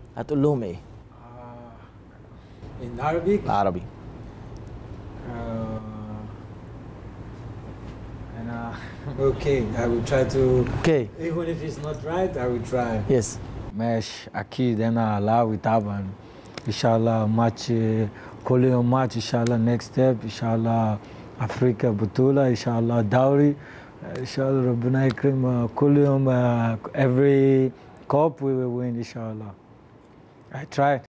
هتقول لهم ايه Uh, in Arabic, عربي uh, and uh, okay, I will try to. اوكي Even if it's not right, I will try. يس ماشي اكيد انا لاوي طبعا ان شاء الله ماتش كل يوم ماتش ان شاء الله نيكست ستيب ان شاء الله افريقيا بطوله ان شاء الله دوري ان شاء الله ربنا يكرم كل يوم uh, every cup we will win ان شاء الله I try